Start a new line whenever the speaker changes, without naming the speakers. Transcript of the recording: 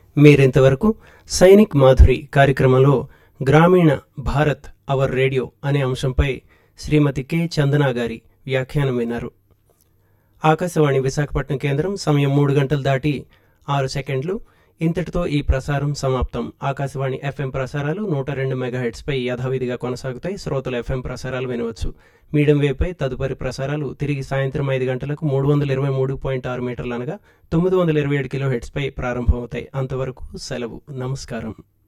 మీరింతవరకు సైనిక్ మాధురి కార్యక్రమంలో గ్రామీణ భారత్ అవర్ రేడియో అనే అంశంపై శ్రీమతి కె చందనా గారి వ్యాఖ్యానం విన్నారు ఆకాశవాణి విశాఖపట్నం కేంద్రం సమయం మూడు గంటలు దాటి ఆరు సెకండ్లు ఇంతటితో ఈ ప్రసారం సమాప్తం ఆకాశవాణి ఎఫ్ఎం ప్రసారాలు నూట రెండు మెగాహెట్స్పై యథావిధిగా కొనసాగుతాయి శ్రోతలు ఎఫ్ఎం ప్రసారాలు వినవచ్చు మీడియం వేవ్పై తదుపరి ప్రసారాలు తిరిగి సాయంత్రం ఐదు గంటలకు మూడు వందల ఇరవై మూడు పాయింట్ ఆరు మీటర్లు అనగా తొమ్మిది వందల ఇరవై ఏడు కిలో హెడ్స్పై ప్రారంభమవుతాయి అంతవరకు సెలవు నమస్కారం